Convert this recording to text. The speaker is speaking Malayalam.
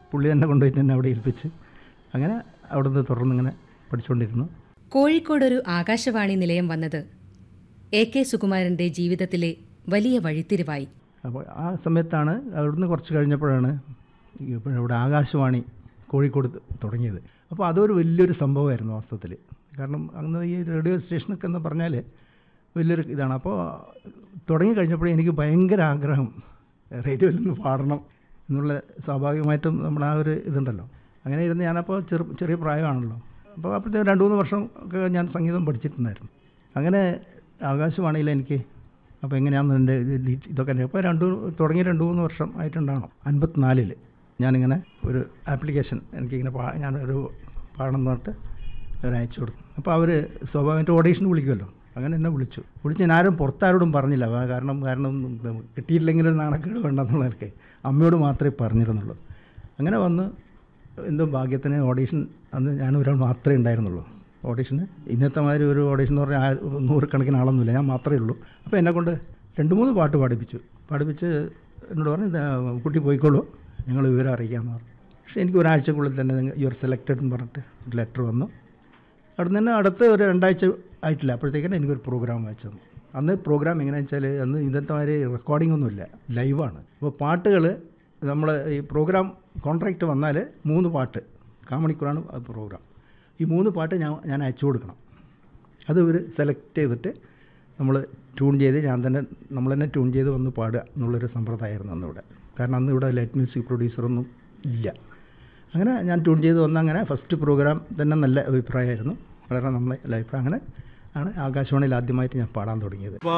പുള്ളി തന്നെ കൊണ്ടുപോയിട്ട് എന്നെ അവിടെ ഏൽപ്പിച്ച് അങ്ങനെ അവിടുന്ന് തുടർന്നിങ്ങനെ പഠിച്ചുകൊണ്ടിരുന്നു കോഴിക്കോടൊരു ആകാശവാണി നിലയം വന്നത് എ കെ സുകുമാരന്റെ ജീവിതത്തിലെ വലിയ വഴിത്തിരിവായി അപ്പോൾ ആ സമയത്താണ് അവിടുന്ന് കുറച്ച് കഴിഞ്ഞപ്പോഴാണ് ഈ ഇപ്പോൾ ഇവിടെ ആകാശവാണി കോഴിക്കോട് ത- തുടങ്ങിയത് അപ്പോൾ അതൊരു വലിയൊരു സംഭവമായിരുന്നു വാസ്തവത്തിൽ കാരണം അന്ന് ഈ റേഡിയോ സ്റ്റേഷനൊക്കെ എന്ന് പറഞ്ഞാൽ വലിയൊരു ഇതാണ് അപ്പോൾ തുടങ്ങി കഴിഞ്ഞപ്പോഴേ എനിക്ക് ഭയങ്കര ആഗ്രഹം റേഡിയോയിൽ നിന്ന് പാടണം എന്നുള്ള സ്വാഭാവികമായിട്ടും നമ്മൾ ആ ഒരു ഇതുണ്ടല്ലോ അങ്ങനെ ഇരുന്ന് ഞാനപ്പോൾ ചെറു ചെറിയ പ്രായമാണല്ലോ അപ്പോൾ അപ്പോഴത്തെ രണ്ട് മൂന്ന് വർഷം ഒക്കെ ഞാൻ സംഗീതം പഠിച്ചിട്ടുണ്ടായിരുന്നു അങ്ങനെ ആകാശവാണിയിൽ എനിക്ക് അപ്പോൾ എങ്ങനെയാണെന്ന് എൻ്റെ ഡീ- ഇതൊക്കെ അപ്പോൾ രണ്ട് തുടങ്ങി രണ്ട് മൂന്ന് വർഷം ആയിട്ടുണ്ടാകണം അൻപത്തിനാലിൽ ഞാനിങ്ങനെ ഒരു ആപ്ലിക്കേഷൻ എനിക്കിങ്ങനെ പാ ഞാനൊരു പാടണം എന്ന് പറഞ്ഞിട്ട് അവർ അയച്ചു കൊടുത്തു അപ്പോൾ അവർ സ്വാഭാവികമായിട്ട് ഓഡീഷൻ വിളിക്കുമല്ലോ അങ്ങനെ എന്നെ വിളിച്ചു വിളിച്ച് ഞാൻ ആരും പുറത്താരോടും പറഞ്ഞില്ല ആ കാരണം കാരണം കിട്ടിയില്ലെങ്കിലും നാണക്കേട് വേണ്ടെന്നുള്ളതൊക്കെ അമ്മയോട് മാത്രമേ പറഞ്ഞിരുന്നുള്ളൂ അങ്ങനെ വന്ന് എന്തോ ഭാഗ്യത്തിന് ഓഡീഷൻ അന്ന് ഞാൻ ഒരാൾ മാത്രമേ ഉണ്ടായിരുന്നുള്ളൂ ഓഡീഷന് ഇന്നത്തെ മാതിരി ഒരു ഓഡീഷൻ എന്ന് പറഞ്ഞാൽ ആ- നൂറുകണക്കിന് ആളൊന്നുമില്ല ഞാൻ മാത്രമേ ഉള്ളൂ അപ്പോൾ എന്നെ കൊണ്ട് രണ്ട് മൂന്ന് പാട്ട് പാടിപ്പിച്ചു പാടിപ്പിച്ച് എന്നോട് പറഞ്ഞു "ഇത് കുട്ടി പോയിക്കോളൂ ഞങ്ങൾ വിവരം അറിയിക്കാമെന്ന് പറഞ്ഞു പക്ഷേ എനിക്ക് ഒരാഴ്ചക്കുള്ളിൽ തന്നെ യു ആർ സെലക്റ്റഡ് എന്ന് പറഞ്ഞിട്ട് ഒരു ലെറ്റർ വന്നു അവിടെ നിന്ന് അടുത്ത ഒരു രണ്ടാഴ്ച ആയിട്ടില്ല അപ്പോഴത്തേക്കാണ് എനിക്കൊരു പ്രോഗ്രാം വെച്ചത് അന്ന് പ്രോഗ്രാം എങ്ങനെയാണെന്ന് വെച്ചാൽ അന്ന് ഇന്നത്തെ മാതിരി റെക്കോർഡിംഗ് ഒന്നുമില്ല ലൈവാണ് അപ്പോൾ പാട്ടുകൾ നമ്മൾ ഈ പ്രോഗ്രാം കോൺട്രാക്റ്റ് വന്നാൽ മൂന്ന് പാട്ട് കാമണിക്കൂറാണ് ആ പ്രോഗ്രാം ഈ മൂന്ന് പാട്ട് ഞാൻ ഞാൻ അയച്ചു കൊടുക്കണം അത് ഇവർ സെലക്ട് ചെയ്തിട്ട് നമ്മൾ ട്യൂൺ ചെയ്ത് ഞാൻ തന്നെ നമ്മൾ തന്നെ ട്യൂൺ ചെയ്ത് വന്ന് പാടുക എന്നുള്ളൊരു സമ്പ്രദായമായിരുന്നു അന്നിവിടെ കാരണം അന്ന് ഇവിടെ ലൈറ്റ് മ്യൂസിക് പ്രൊഡ്യൂസറൊന്നും ഇല്ല അങ്ങനെ ഞാൻ ട്യൂൺ ചെയ്ത് വന്ന അങ്ങനെ ഫസ്റ്റ് പ്രോഗ്രാം തന്നെ നല്ല അഭിപ്രായമായിരുന്നു വളരെ നല്ല അഭിപ്രായം അങ്ങനെ ആണ് ആകാശവാണിയിൽ ആദ്യമായിട്ട് ഞാൻ പാടാൻ തുടങ്ങിയത്